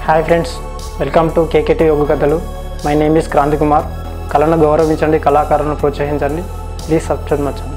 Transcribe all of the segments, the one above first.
Hi friends welcome to KKT యోగ కథలు my name is Kranthi Kumar కళను గౌరవించండి కళాకారులను ప్రోత్సహించండి ప్లీజ్ సబ్స్క్రైబ్ మచ్చండి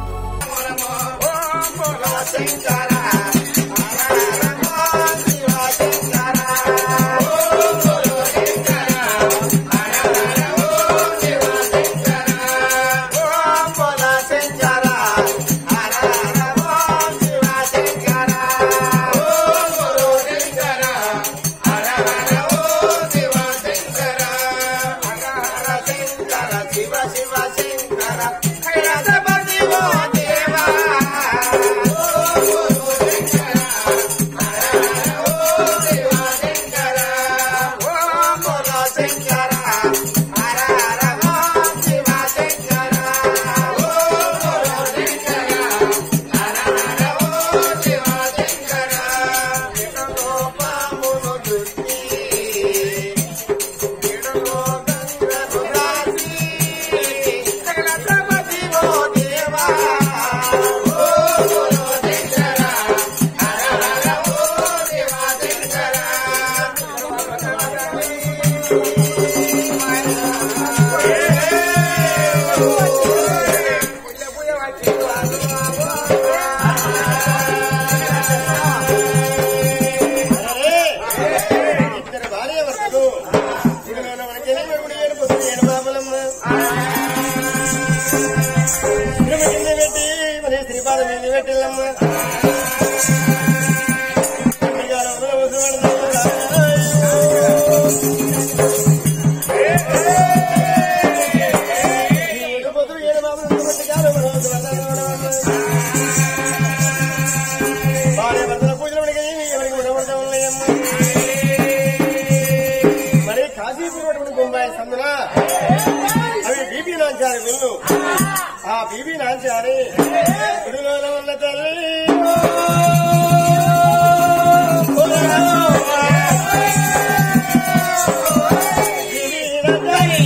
శివ శివ శంకర కైలాస పతివో దేవా ఓం బోలో శంకర హర హర ఓం శివ శంకర ఓం బోలో శంకర హర హర ఓం శివ శంకర వినలో పామును దుర్ని వినలో గంగను రాసి కైలాస పతివో దేవా ఓం బోలో శంకర హర హర ఓం శివ శంకర ఇద్దరు భార్య భర్తలు ఇదిలోన మనకి ఎనిమిది ఒకటి ఏడు పుస్తకం ఏడు బాబులమ్మ తిరుమ కింద పెట్టి మరి శ్రీపాదం మీద పెట్టిల్లమ్మ శ్రీగారు ఒకరు ముసలివాడు ఈ ఏడు పొద్దులు ఏడు బాబులు పెట్టి కాదు మన రోజు వందనాలు భార్య భర్తల పూజలు మనకి ఎవరికి ఉండబడతా ఉన్నాయమ్మ మరి కాశీపూర్ బొంబాయి సందున అవి బీబీ నాంచారి గుళ్ళు ఆ బీబీ నాంచారి గుడిలో ఉన్న తల్లి బీబీ నాంచారి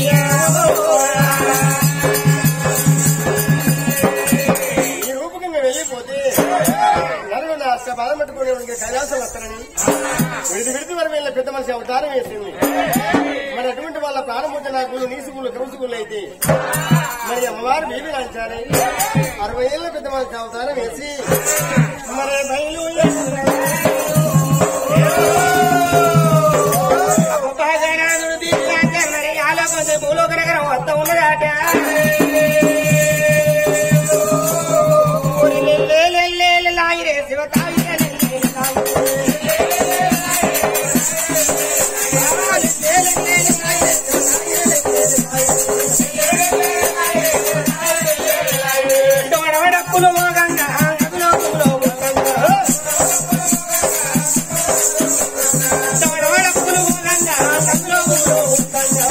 ఈ రూపకంగా వెళ్ళిపోతే నలుగురు నా అష్ట బాధ పట్టుకునే వాడికి కైలాసం వస్తారని విడిది విడిది వరకు వెళ్ళిన పెద్ద మనిషి అవతారం వేసింది మరి అటువంటి వాళ్ళ ప్రారంభ నాకు నీసుకులు కౌసుకులు అయితే మరి అమ్మవారు బీబీ లాంచాలి అరవై ఏళ్ళ పెద్ద మనిషి అవతారం వేసి మరి బయలు ఉపగణాదుడు తీసుకున్నారని ఆలోకంతో భూలోక నగరం వద్ద ఉన్నదాట ఊరి లెల్లే లెల్లే లాయిరే శివ తాయిరే లెల్లే లాయిరే. డొడవడప్పులు మోగంగా, అగులో పుగులో మోగంగా. డొడవడప్పులు మోగంగా, అగులో పుగులో మోగంగా.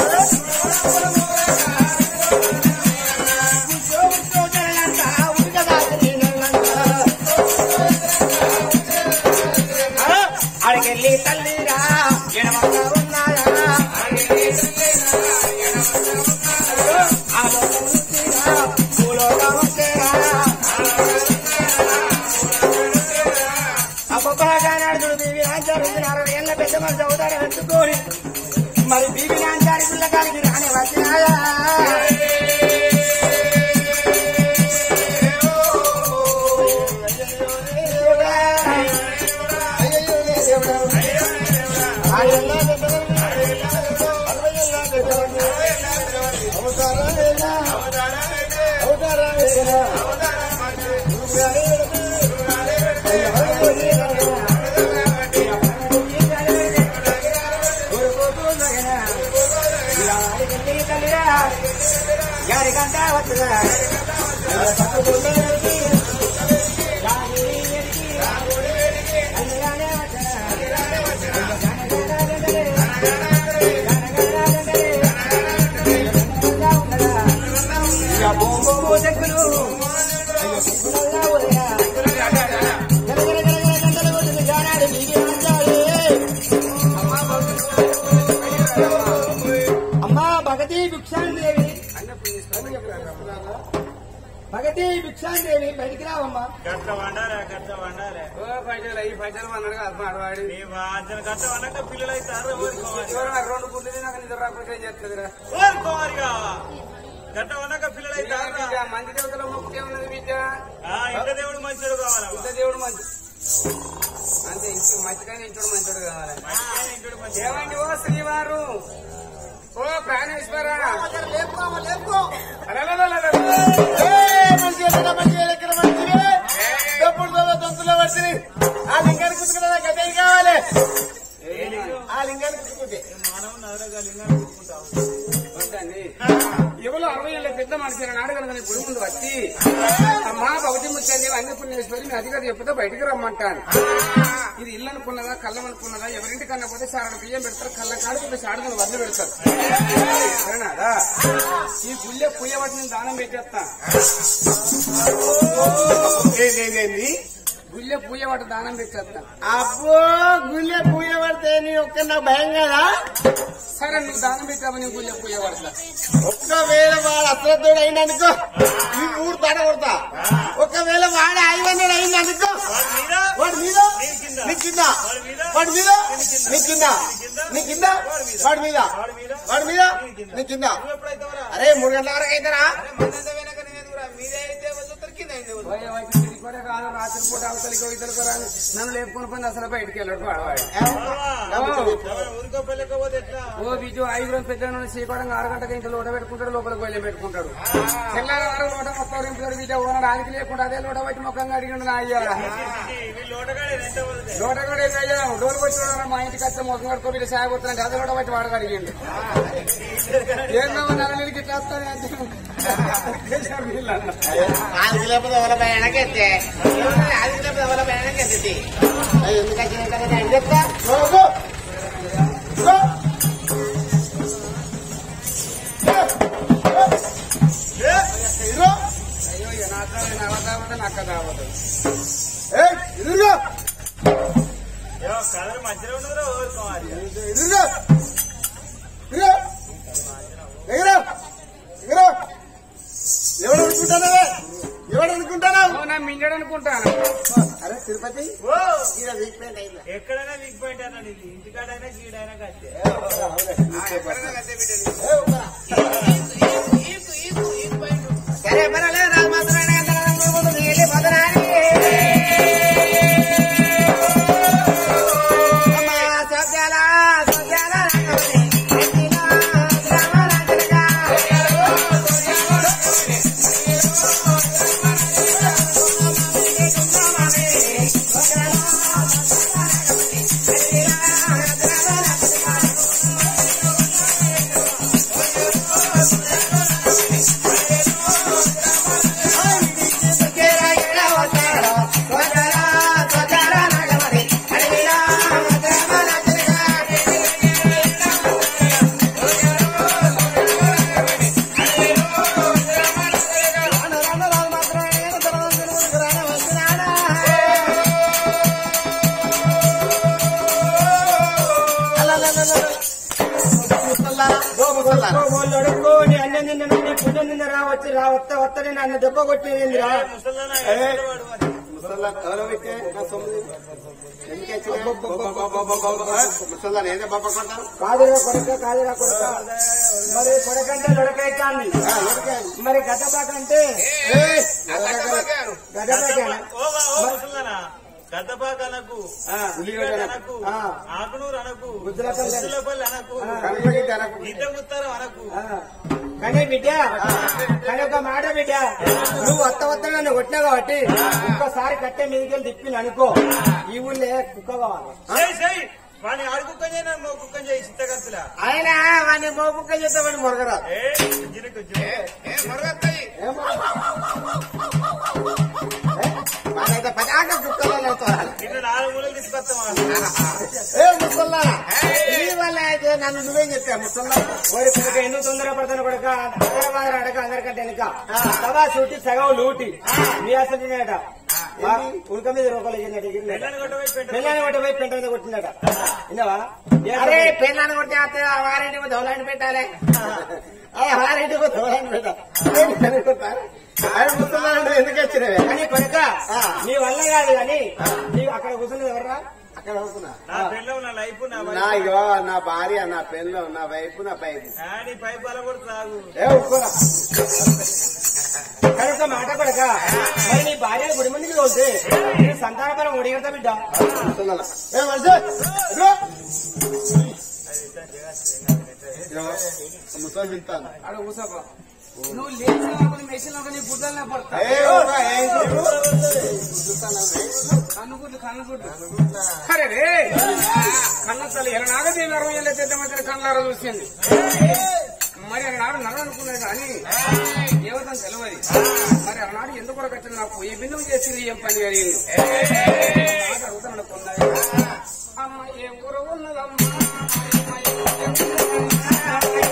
ఉచ్చో ఉచ్చో జనలంతా, ఉడకదాసరి నల్లంతా. ఆ, అడికెళ్ళి తల్లిరా ఎడమగా ఉన్నారా ఆలోకం వృత్తిరా, భూలోకం వచ్చేరా. అప్పగానాడుడు బీబీ నాంచారు అరవై ఏళ్ళ పెద్ద మనిషి అవుతాడు ఎత్తుకోని మరి బీబీ నాంచారి పిల్లకానికి రాని వచ్చినాయా గారికంతా వస్తుందా అమ్మా భగతి భిక్షాందేవి భగతి పెట్టి భిక్షాందేవి బయటికి రావమ్మా గట్ల వండాలి గట్ల వండాలి ఓ పైసలు ఈ పైసలు అన్నాడు కదా మాడవాడి నీ వాంచన గట్ల వండక పిల్లలు అవుతారు ఊరుకోవాలి రెండు గుడ్లు తినాక నిద్ర రాకపోతే ఏం చేస్తుందిరా ఊరుకోవాలిగా గట్ల వండక పిల్లలు అవుతారు మంచి దేవతల మొక్కే ఉన్నది బిడ్డ ఇంత దేవుడు మంచిడు కావాలమ్మా ఇంత దేవుడు మంచి అంతే ఇంట్లో మంచిగానే ఇంట్లో మంచోడు కావాలి మంచిగానే ఇంటుడు మంచిగా. ఏమండి ఓ శ్రీవారు ఓ ప్రాణేశ్వర లేపుకోమా లేపుకో అలలలలల. మంచిగా ఎక్కడ మంచిగా ఎక్కడ మంచిగా ఎప్పుడు తంతులో వచ్చింది ఆ లింగాన్ని కుట్టుకున్నా గదే కావాలి ఆ లింగాన్ని కుట్టుకుంటే మానవ నగరగా లింగాన్ని కుట్టుకుంటావు వద్దండి ఎవరు అరవై ఏళ్ళ పెద్ద మనిషి నాడు కనుక నీ గుడి ముందు వచ్చి అమ్మా భవతి ముచ్చండి అన్ని పుణ్యేశ్వరి మీ అధికారి చెప్తే బయటికి రమ్మంటాను ఇది ఇల్లు అనుకున్నదా కళ్ళం అనుకున్నదా ఎవరింటి కన్నా పోతే సారడు బియ్యం పెడతారు కళ్ళ కాడికి సాడుకుని వదిలి పెడతారు సరేనాదా ఈ గుళ్ళే పుయ్యబట్టి నేను దానం పెట్టేస్తా ఏంటి గుళ్ళే పూయబట్టి దానం పెట్టేస్తా అబ్బో గుళ్ళే పూజ పడితే నీ ఒక్క నాకు భయం కదా సరే నువ్వు దానం పెట్టావు నీ గుళ్ళే పూయబడతా ఒకవేళ వాడు అశ్రద్ధుడు అయిందనుకో ఈ ఊరు తడ కొడతా ఒకవేళ వాడు ఐవన్నడు అయిందనుకో వాడి మీద వాడి మీద వాడి మీద నీ కింద వాడి మీద నీ కింద నీ కింద వాడి మీద వాడి మీద వాడి మీద నీ కింద నువ్వు ఎప్పుడైతావురా అరే మూడు గంటల వరకు అయితేరా పోయే వయసు ఇది కూడా కాదు రాత్రి పూట అవతలికి ఇతరులకు రాదు నన్ను లేపుకొని పోయి అసలు బయటికి వెళ్ళాడు వాడవాడు ఊరుకోపోలేకపోతే ఎట్లా ఓ బిజు ఐదుగురం పెద్ద శ్రీకోవడం ఆరు గంటకి ఇంట్లో లోట పెట్టుకుంటాడు లోపల గొయ్యం పెట్టుకుంటాడు తెల్లారి వారు లోట మొత్తం రింపుతాడు బిడ్డ ఓనడు ఆడికి లేకుండా అదే లోట బట్టి ముఖంగా అడిగిండు నా అయ్యా వీళ్ళు ఓటగాడే రెంట వదిలే లోట కూడా ఏం అయ్యా డోలు కొట్టి మా ఇంటికి వస్తే ముఖం కడుకో వీళ్ళు సాగుతుంటే అదే లోట బట్టి వాడు అడిగిండు ఏందో నలనికి ఇట్లా వస్తాను అంటే వీళ్ళు అన్నారు. ఆదికి లేకపోతే ఎవరి పైన వెనకెత్తే ఆదికి లేకపోతే ఎవరి పైన వెనకెత్తి ఎందుకు వచ్చిన చెప్తా గో, గో. గో. గో. ఏ, ఇదిగో. అయ్యో ఇక నా తావత, నా తావత, నా అక్క తావత. ఏయ్, ఇదిగో. ఏమో కథలు మధ్యలో ఉన్నదో ఊరుకోవాలి ఇదిగో. ఇదిగో. ఎగిరో. ఎగిరో. ఎవడు అనుకుంటానవే ఎవడు అనుకుంటానావు ఓ, నా మింగడు అనుకుంటాను అరే తిరుపతి ఓ ఈడ వీక్ పాయింట్ అయిందా ఎక్కడైనా వీక్ పాయింట్ అన్నాడు ఇది ఇంటికాడైనా గీడైనా కట్టే సరే పర్వాలేదు రాజు మాత్రమే వెళ్ళి పోతున్నాని సత్యాల సత్యాల వాళ్ళు అడుక్కోని అన్నం నిన్న నిన్న పుణ్యం నిన్న రా వచ్చి రా వస్తా వస్తా నేను అన్న దెబ్బ కొట్టింది రా ముసల్దానా వాడు మరి కాదురా కొడక కాదురా కొడక మరి కొడకంటే లొడకైతాంది మరి గడ్డపాకంటే గడ్డపాకేనా ఓ ఓ ముసల్దానా గద్దపాక అనకు ఉల్లిగడ్డ అనకు ఆ. ఆకునూరు అనకు ముద్దులపల్లి. ముద్దులపల్లి అనకు ఇద్ద ముత్తారం అనకు కానీ బిడ్డ కానీ ఒక మాట బిడ్డ నువ్వు వత్త వత్త నన్ను కొట్టినా కాబట్టి ఒక్కసారి కట్టే మీదకి తిప్పిన అనుకో ఈ ఊళ్ళో కుక్క కావాలి చేయి చేయి వాడిని ఆడు కుక్కని చేయి నన్ను కుక్కని చేయి చిత్తగత్తులా ఆయన వాడిని మోపుక్క చేస్తే వాడిని మొరగరా ఏ జినకు వాళ్ళైతే పదాక కుక్కలు అవుతారు నిన్ను నాలుగు మూలలు తీసుకొస్తాం ఏ ముసల్లా ఈ వల్ల అయితే నన్ను నువ్వేం చెప్పా ముసల్లా ఓరి కొడుక ఎందుకు తొందర పడతాను కొడుక అందరూ అడగ అందరికంటే వెనుక సగా చూటి సగం లూటి మీ అసలు తినేట ఉడక మీద రూపాయలు పిల్లని కొట్టబోయి పెట్ట పిల్లని కొట్టి పోయి పెంట మీద కొట్టిందట విన్నావా అరే పెళ్ళాన్ని కొట్టి అత్తే ఆ వారింటికి దౌలాన్ని పెట్టాలి ఆ వారింటికి దౌలాన్ని పెట్టాలి ఆయన కూర్చున్నాడు ఎందుకు వచ్చినవే కానీ కొరక నీ వల్ల కాదు కానీ నీవు అక్కడ కూర్చున్నది ఎవర్రా అక్కడ కూర్చున్నా నా పిల్లలు నా లైఫ్ నా నా ఇగో నా భార్య నా పెళ్ళం నా వైపు నా పైపు నీ పైపు అలా కూడా సాగు ఏ ఉప్పురా కనుక మాట కొడక మరి నీ భార్య గుడి ముందుకు తోలితే నీ సంతాన పరం ఒడిగడతా బిడ్డ కూర్చున్నా ఏ మనిషి ఇదిగో. ఇదిగో, ముసలి తింటాను ఆడ కూసోపా నువ్వు లేచిన మెషిన్ నీ బుడ్డలనే పడతా ఏ ఊరుకో, ఏం చేయకు. కన్నుగుడ్లు కన్నుగుడ్లు అరే రే కన్న తల్లి ఎలా నాగదేవి అరవై ఏళ్ళ పెద్ద మధ్య కళ్ళారా చూసింది మరి అన్నాడు నన్ను అనుకున్నాడు కానీ దేవతం తెలియదు మరి అన్నాడు ఎందుకు కూడా కట్టింది నాకు ఏ బిందువు చేసింది ఏం పని అడిగింది మాట అడుగుతాను కొన్నది అమ్మ ఏ ఊరు ఉన్నదమ్మా అమ్మ ఏ ఊరు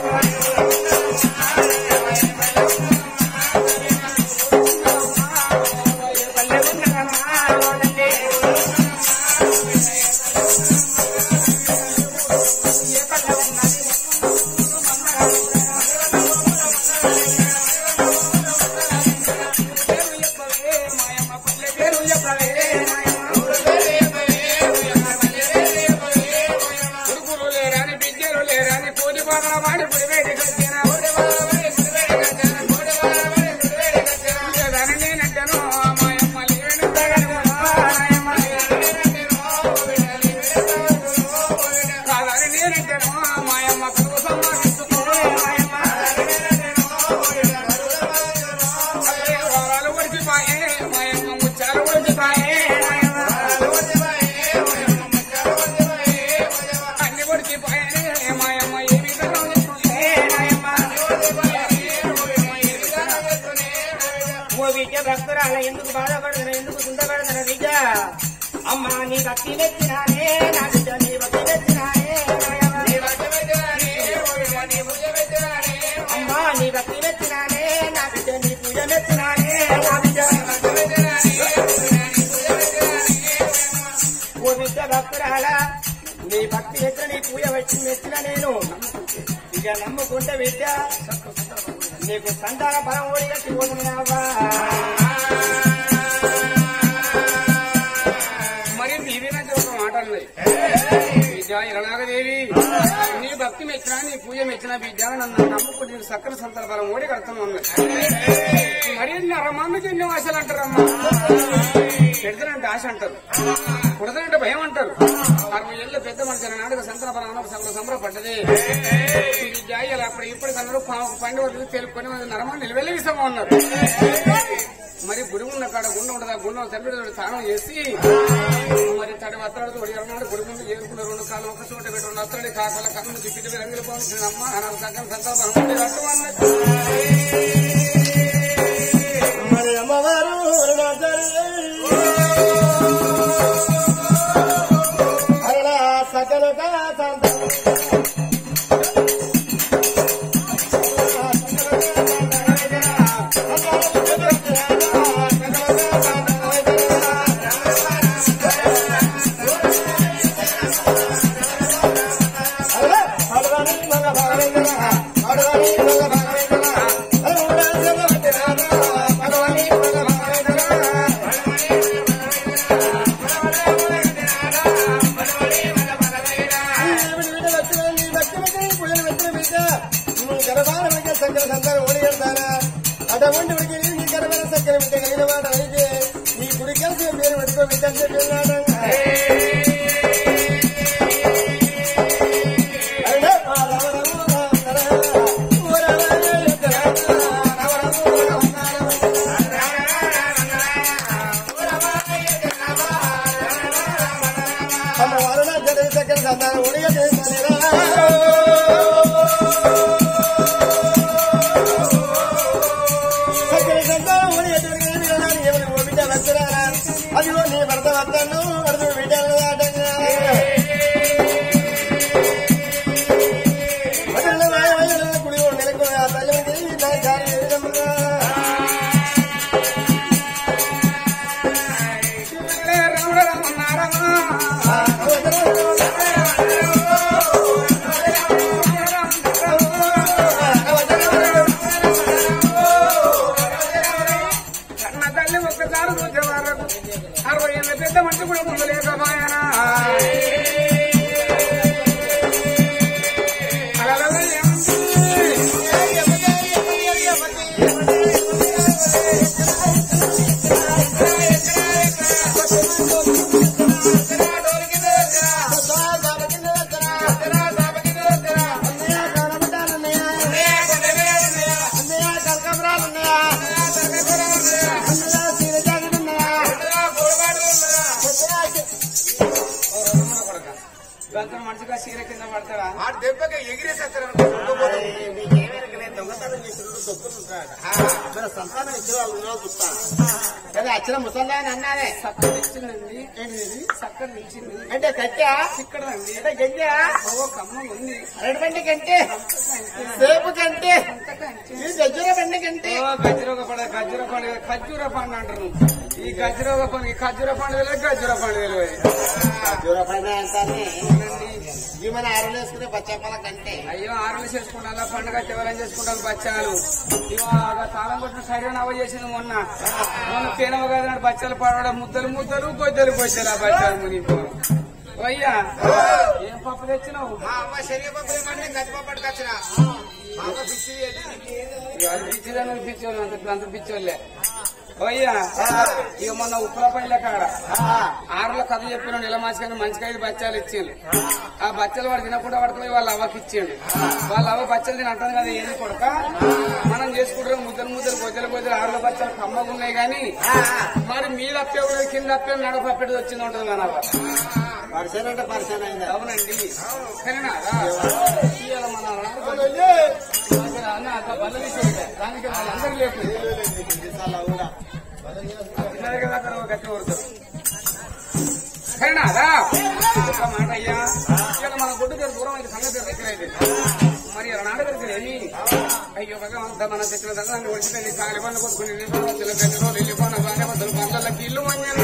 కొడుకులు లేరని బిడ్డలు లేరని కోటి బాగా వాడి పుడి వేడికి వచ్చిన లేదని నేనంటాను మాయమ్మ లేని కాదని నేనంటాను మాయమ్మ కలుగు సమ్మానిస్తూ వారాలు ఒడిచిపాయే మాయమ్మ ముచ్చాలు ఒడిచిపాయే అన్ని ఒడిచిపాయే మాయమ్మ ఏ విధంగా ఓ విద్య భక్తురాల ఎందుకు బాధపడుతున్నా ఎందుకు కుందపడుతున్నా విద్య అమ్మ నీ భక్తి మెచ్చినానే నా బిడ్డ నీ భక్తి మెచ్చినానే అమ్మ నీ భక్తి మెచ్చినానే నా బిడ్డ నీ పూజ మెచ్చినానే నా బిడ్డ ఓ విద్య భక్తురాల నీ భక్తి మెచ్చిన నీ పూజ వచ్చి మెచ్చిన నేను ఇక నమ్ముకుంటే విద్య నీకు సంతాన ఫలం ఓడిగట్టి పోతున్నావా మరి నీవేనంటే ఒక మాట అన్నది బిడ్డ ఇరణాగదేవి నీ భక్తి మెచ్చినా నీ పూజ మెచ్చినా బిడ్డ నన్ను నమ్ముకుంటే నీకు సక్కర సంతాన బలం ఓడి కడతాను అన్నది మరి నరమాన్నకి ఎన్ని ఆశలు అంటారమ్మా పెడతానంటే ఆశ అంటారు కుడతానంటే భయం అంటారు అరవై ఏళ్ళ పెద్ద మనిషి నాడుగా సంతాన బలం అన్నప్పుడు సంబర సంబరపడ్డది బిడ్డ ఇలా అప్పుడు ఇప్పటికన్నారు పండుగ వరకు తెలుపుకొని నరమాన్ని నిలవెళ్ళగిస్తామా ఉన్నారు మరి గుడి ఉన్న కాడ గుండ ఉండదు ఆ గుండ తడిపెట్టి స్నానం చేసి మరి తడి వస్త్రాలతో ఒడి అన్నాడు గుడి ముందు ఏరుకున్న రెండు కాళ్ళు ఒక చోట పెట్టి రెండు వస్త్రాలు కాకల కన్ను చిక్కిటి రంగులు పోతుంది అమ్మ అనాథ సగం సంతాపం అట్టు అన్నట్టు మరి అమ్మవారు అరడా సకలుగా అటువంటి ఉడికి నీ గర్భన సక్కర బిడ్డ కలిగిన మాట అయితే నీ గుడి కలిసి మీరు పెట్టుకో బిడ్డ అని చెప్పినాడు అరే ఆ రామ రామ రామ రామ ఓ రామ రామ రామ రామ అమ్మ వారణ జడ సక్కర సంతానం ఉడిగా చేస్తానేరా సక్కర సంతానం ఉడిగా జరిగిన ఎవరి ఓ బిడ్డ వచ్చరారా అదిగో నీ భర్త వస్తాను భర్త బిడ్డలు ఆటంగా వదిలిన వాయ వదిలిన కుడి ఓ నెలకు ఆ తల్లికి నా జారి ఎదురమ్మగా. రాముడు రామన్నారమ్మా ఆ వదిలిన కింద పడతాడా ఆడు దెబ్బకి ఎగిరేసేస్తారు మీకేమైనా దొంగతనం చేసినప్పుడు దొక్కుతుంటాడు మన సంతానం ఇచ్చిన వాళ్ళు ఉన్నారో చూస్తాను కదా అచ్చిన ముసల్లా అని అన్నానే చక్కగా ఇచ్చిందండి ఏంటిది చక్కగా ఇచ్చింది అంటే కట్టా ఇక్కడండి అంటే గంజా ఓ కమ్మ ఉంది అరటి కంటే సేపు కంటే ఈ గజ్జుర బండి కంటే ఓ గజ్జరోగ పండుగ గజ్జర పండుగ ఖర్జూర పండు అంటారు ఈ గజ్జరోగ పండుగ ఖర్జూర పండుగ గజ్జర పండుగ గజ్జుర బండి అంటానే ఈ మన ఆరులు వేసుకునే బచ్చాపాల కంటే అయ్యో ఆరులు చేసుకుంటాను పండుగ ఎవరైనా చేసుకుంటాను బచ్చాలు ఇవాళ తాళం కొట్టిన సరైన అవ చేసింది మొన్న మొన్న పేనవ కదా బచ్చాలు పడవడం ముద్దలు ముద్దలు గొద్దలు గొద్దలు ఆ బచ్చాలు మునిగిపోను అయ్యా ఏం పప్పు తెచ్చినావు మా అమ్మ శరీరపప్పు ఏమంటే గతిపప్పటికి వచ్చిన మా అమ్మ పిచ్చి అది పిచ్చిదని పిచ్చోళ్ళు అంత అంత పిచ్చోళ్ళే అయ్యా ఇక మొన్న ఉప్పుల పైల కాడ ఆరుల కథ చెప్పిన నెల మాసికని మంచిగా ఐదు బచ్చాలు ఇచ్చిండు ఆ బచ్చలు వాడు తినకుండా పడుతుంది వాళ్ళ అవ్వకి ఇచ్చిండు వాళ్ళ అవ్వ బచ్చలు తిని అంటాను కదా ఏంది కొడక మనం చేసుకుంటాం ముద్దలు ముద్దలు గొద్దలు గొద్దలు ఆరుల బచ్చలు కమ్మగా ఉన్నాయి కానీ మరి మీద అప్పే కూడా కింద అప్పే నడప అప్పేది వచ్చింది ఉంటుంది మన అవ్వ పరిసర అంటే పరిసర అయిందా అవునండి సరేనా ఇవాళ మన అన్న అంత బల్ల తీసేది దానికి వాళ్ళందరూ లేకుండా తిన్నది కదా అక్కడ ఒక గట్టి కొడుతారు సరేనా రా ఒక మాట అయ్యా ఇక్కడ మన గుడ్డు దగ్గర దూరం అయితే సంగతి దగ్గర అయితే మరి నాడ దగ్గర ఏమి అయ్యో భగవంత మన తెచ్చిన దగ్గర వచ్చిపోయింది కాలి పనులు కొట్టుకుని వెళ్ళిపోయిన చిల్లకల్లో వెళ్ళిపోయిన బాగా మొదలు పంటలకి ఇల్లు మంజాను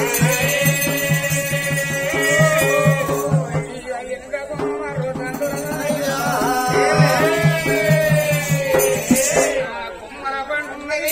కుమ్మర పండున్నది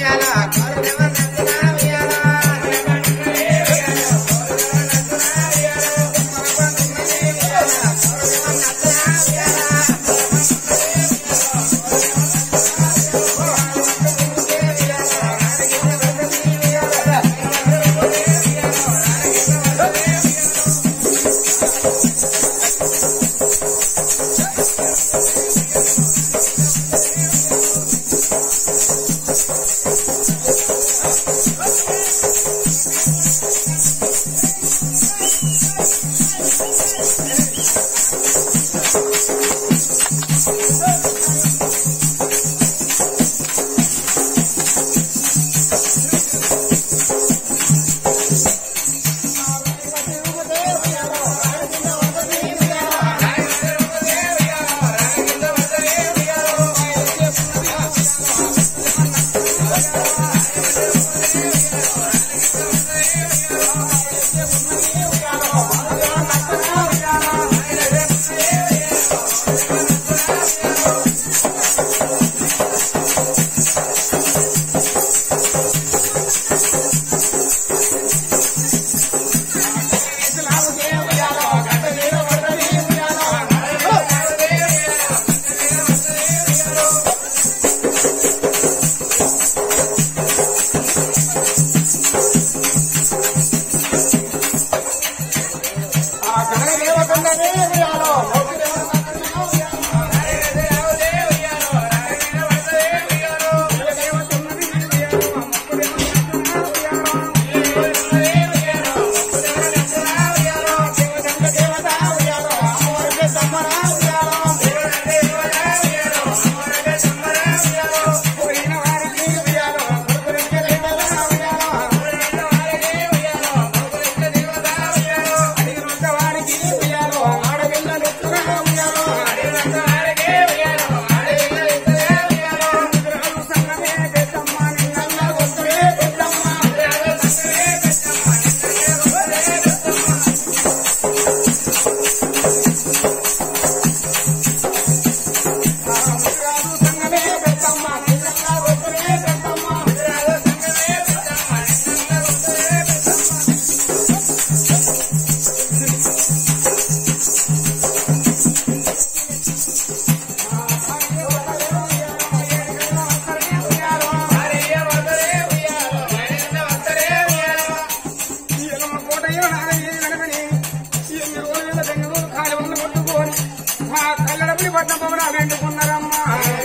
పట్నం పవనాలు ఎండుకున్నారమ్మా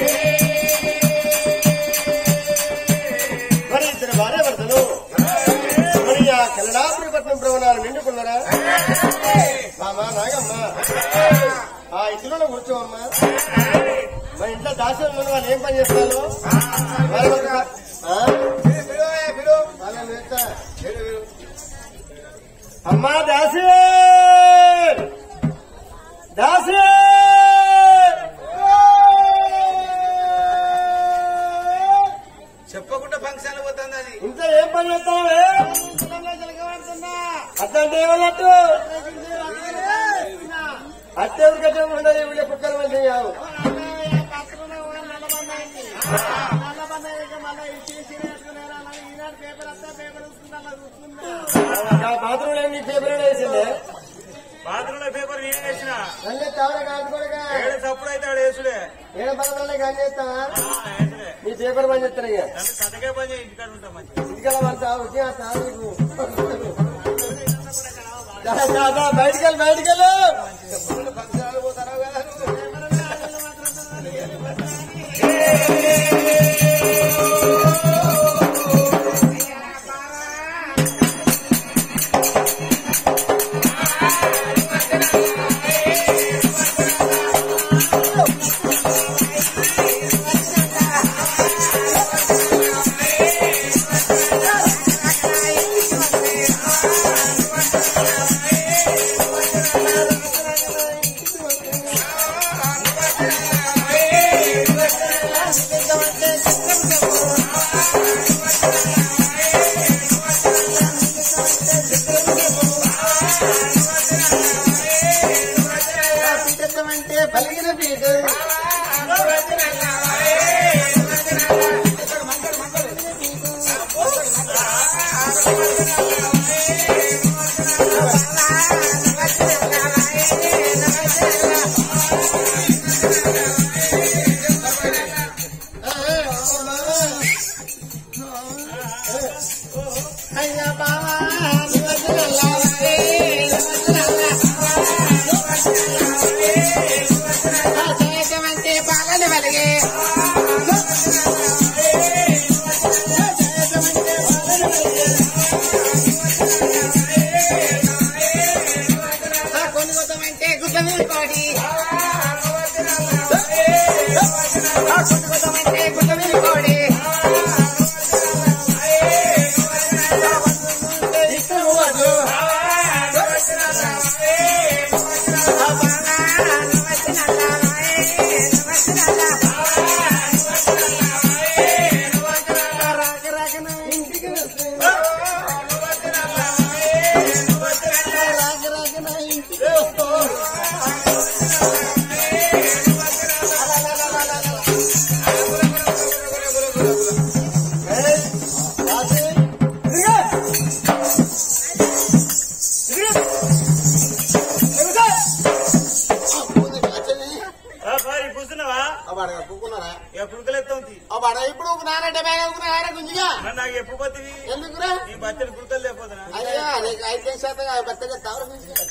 మరి ఇద్దరు భార్య భర్తలు మరి ఆ కన్నడాపురి పట్నం ప్రవణాలు నిండుకున్నారా మామ నాగమ్మ ఆ కుర్చీలలో కూర్చోమ్మా మా ఇంట్లో దాసులు ఉన్న వాళ్ళు ఏం పని చేస్తారు వాళ్ళు ఒక- ఆ? వాళ్ళని పిలుస్తా. అమ్మా దాసి దాసి చెప్పకుండా ఫంక్షన్ పోతుంది అది ఇంత ఏం పని చేస్తావే అట్లాంటి ఏమన్నట్టు అత్తే ఉరికట్టే ఉండదు వీళ్ళ కుక్కలు మంచి కావు బాత్రూమ్ లో నీ పేపర్ వేసిందే బాత్రూమ్ లో పేపర్ నేను వేసిన నల్లే తావర కాదుకోడగా ఏడు తప్పుడు అయితే ఆడు వేసుడే ఏడ పదకొండే కానీ చేస్తావా ఆ, వేసుడే నీ పేపర్ పని చేస్తారు ఇక నన్ను కథకే పని చేయి ఇంటికాడ ఉంటాం మంచి ఇంటికల పడతా వచ్చి ఆ తావు నీకు దా, దా, దా, బయటికెళ్ళు బయటికెళ్ళు ఫంక్షన్ పోతారా కదా అంటే పలిగిన పీట అయ్యా బావా పాలన వెలిగే కొనుగోతమంటే గుడ్డ మీద కోడి కొనుగోతమంటే గుడ్డ మీద కోడి ఆ, మరి కూర్చున్నావా కూకున్నారా ఇక కుడుకలెత్తుంది ఇప్పుడు నానంటే బాగా అనుకున్నారా గుంజిగా మరి నాకు ఎప్పుడు పోతుంది ఎందుకురా నీ బట్టలు కుడుకలు లేకపోతున్నా అయ్యా నీకు ఐదు శాతం బత్తగా తవర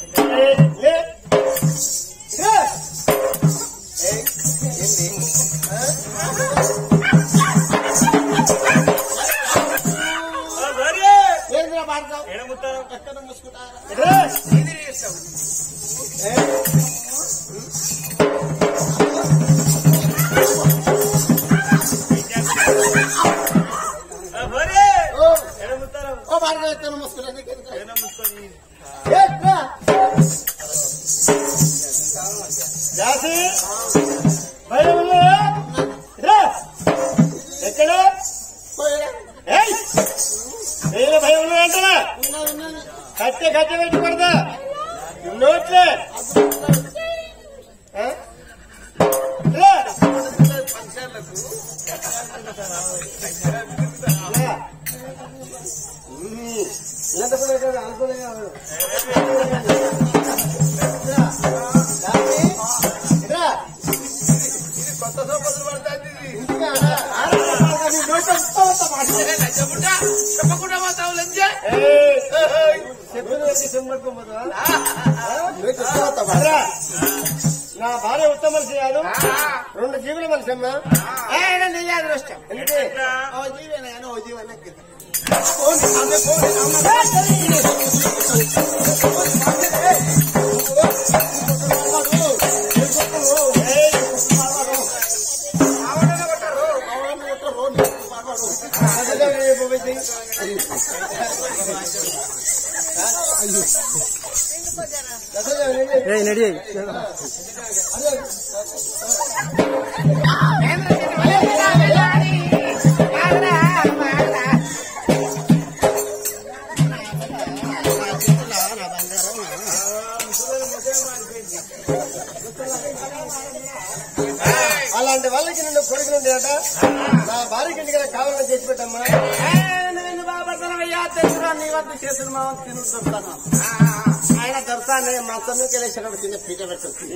ఆ, మరి ఏంద్రా భార్గవ్ ఎడముత్తాను ఎక్కడ మూసుకుంటారా ఆ, మరి ఓ ఎడముత్తాను ఓ భార్గవ్ ఎక్కడ మూసుకుంటా నీకు ఎందుకు? ఎడ ముసుకొని ఏ, రా. జాసి భయం ఉందా? రా. ఎక్కడ ఏయ్! నేను భయం ఉన్నా అంటారా కట్టె కట్టె పెట్టుకూడదా నోట్లే ఆ? రా. రా. ఉమ్. ఎంత కూడా కదా, అనుకోలే కాదు. రా. జాసి, రా. కొత్త సోపతులు పడుతుంది ఇది. ఇంటికా రా. ఆ, నీ నోట్లో ఉత్త ఉత్త మాట. చెప్పకుండా చెప్పకుండా పోతావు లంజే ఏయ్, ఏయ్, చెప్పులు వేసి చెమ్మట్టుకోపోతావా? నోట్లో ఉత్త ఉత్త మాట. రా. నా భార్య ఉత్తమ మనిషి కాదు రెండు జీవుల మనిషి అమ్మా నీ అదృష్టం ఎందుకే ఓ జీవేనా కానీ ఓ జీవన ఓ అలాంటి వాళ్ళకి నిన్ను కొడుకులు ఉండేట నా భార్యకి ఇంటికి కావాలని చేసి పెట్టమ్మా నేను బాబర్తనయ్యా తెలుసురా నీ వద్ద చేసిన మా తిరుగుతున్నాను ఆయన దొరకాన్ని మా తమ్ముకి వెళ్ళేసినప్పుడు కింద పీట పెట్టు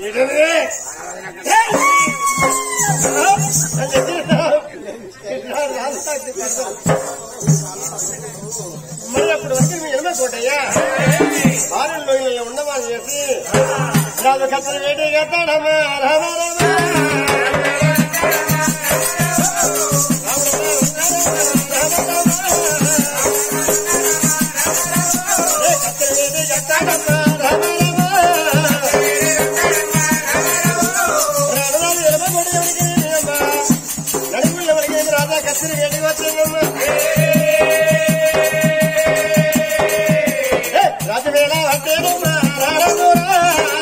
మరి అప్పుడు వరకు మీ ఎనభై కోటయ్యా భార్యలో ఇలా ఉండమని చెప్పి రాజు కత్తలు వేడి కట్టడమా రామ రాజా కత్తిరి వేడికి వచ్చిందమ్మా రాజవేళ వట్టేనమ్మా రారదూరా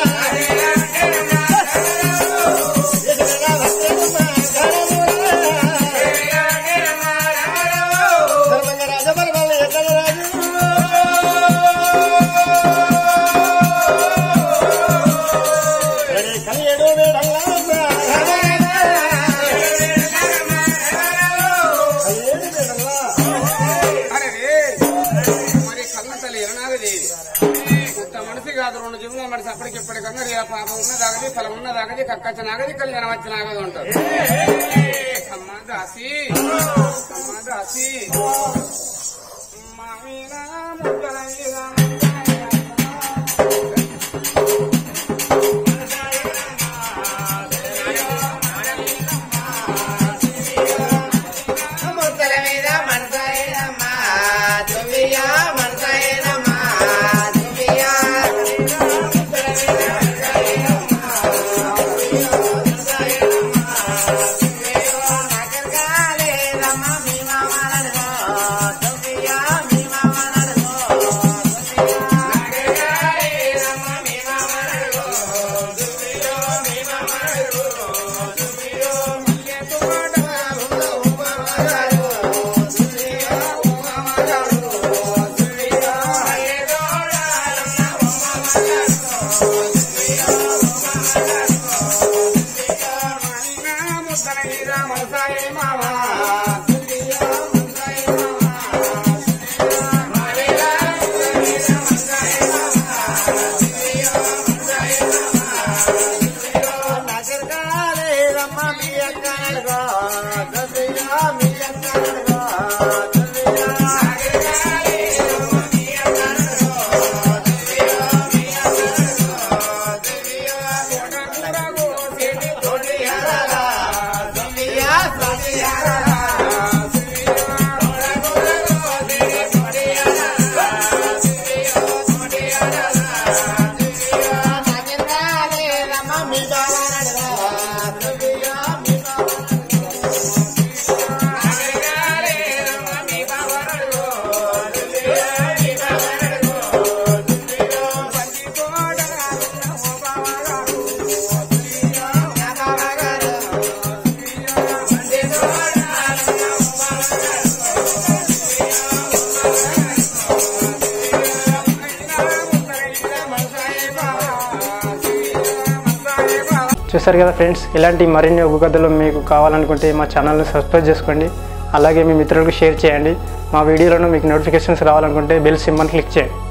రాజపరమాలు ఎక్కడ రాజు కలియడు అరే మరి కన్న తల్లి ఎరనాగది ఇంత మనిషి కాదు రెండు జీవుల మనిషి అప్పటికిప్పటికన్నా రేపు పాప ఉన్నదాగది ఫలం ఉన్నదాగది కక్కచ్చ నాగది కళ్యాణం వచ్చి నాగది ఉంటారు అమ్మ దాసి అమ్మ దాసి మామీన ముక్కల మీద ముద్దల మీద మనసాయనమ్మా తుమ్మియా మనసాయనమ్మా తుమ్మియా ముద్దల మీద మనసాయ మావా చూసారు కదా ఫ్రెండ్స్ ఇలాంటి మరిన్ని ఒగ్గు కథలు మీకు కావాలనుకుంటే మా ఛానల్ని సబ్స్క్రైబ్ చేసుకోండి అలాగే మీ మిత్రులకు షేర్ చేయండి మా వీడియోలను మీకు నోటిఫికేషన్స్ రావాలనుకుంటే బెల్ సింబల్ క్లిక్ చేయండి